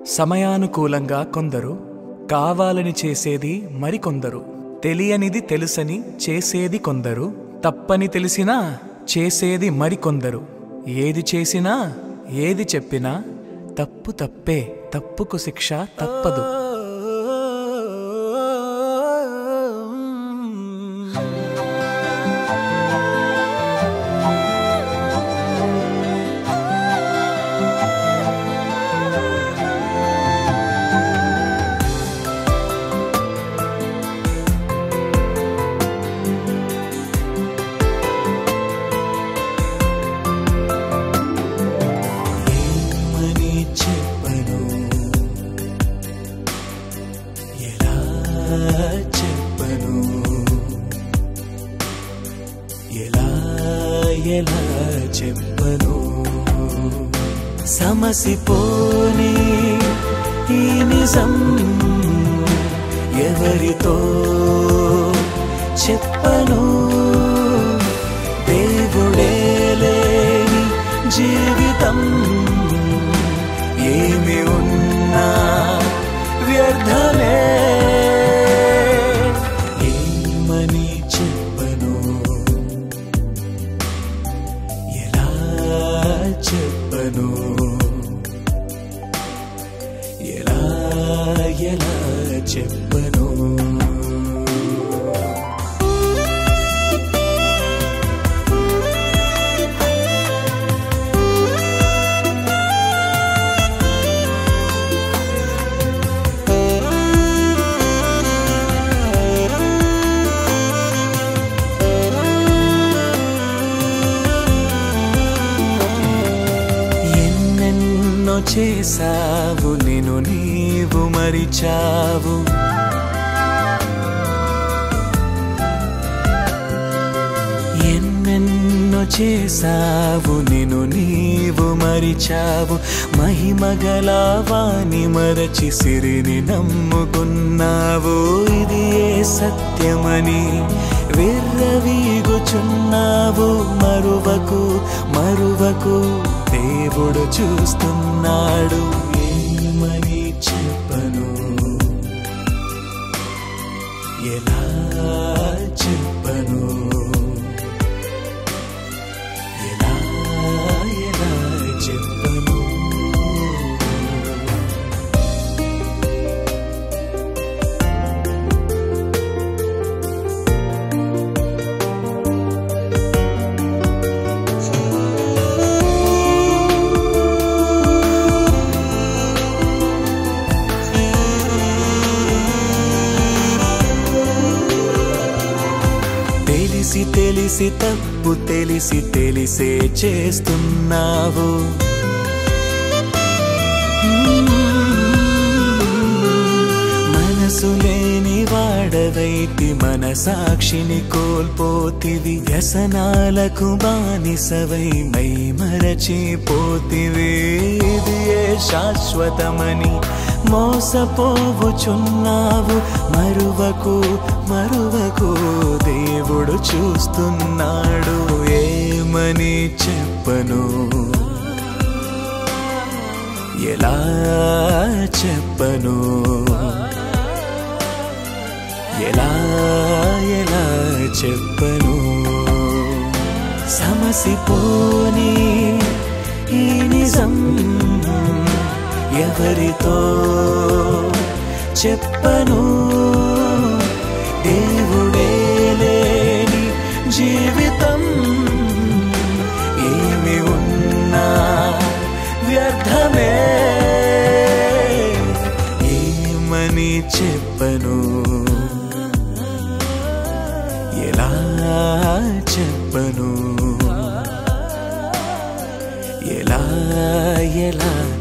సమయానుకూలంగా కొందరు కావాలని చేసేది మరికొందరు తెలియనిది తెలుసని చేసేది కొందరు తప్పని తెలిసినా చేసేది మరికొందరు ఏది చేసినా ఏది చెప్పినా తప్పు తప్పే తప్పుకు శిక్ష తప్పదు ఏమని చెప్పను ఎలా చెప్పను ఎలా ఎలా చెప్పను సమసిపోని ఈ నిజం ఎవరితో చెప్పను దేవుడే లేని జీవితం ఏమి ఉన్నా వ్యర్థమే ఏమని చెప్పను ఎలా చెప్పను ఎలా ఎలా చెప్పను ఎన్నెన్నో చేసావు నేను నీవు మరిచావు ఎన్నెన్నో చేసావు నేను నీవు మరిచావు మహిమగలావాని మరచి సిరిని నమ్ముకున్నావు ఇది ఏ సత్యమని విర్రవీగుచున్నావు మరువకు మరువకు దేవుడు చూస్తున్నాడు ఏమని చెప్పను ఎలా చెప్పను ఎలా ఎలా చెప్పను తెలిసి తెలిసి తప్పు తెలిసి తెలిసే చేస్తున్నావు మనసు లేని వాడవైతి మన సాక్షిని కోల్పోతివి వ్యసనాలకు బానిసవై మై మరచిపోతివి ఇది ఏ శాశ్వతమని మోసపోవుచున్నావు మరువకు మరువకు దేవుడు చూస్తున్నాడు ఏమని చెప్పను ఎలా చెప్పను ఎలా ఎలా చెప్పను సమసిపోని ఈ నిజం ఎవరితో చెప్పను దేవుడే లేని జీవితం ఏమి ఉన్నా వ్యర్థమే ఏమని చెప్పను ఎలా చెప్పను ఎలా ఎలా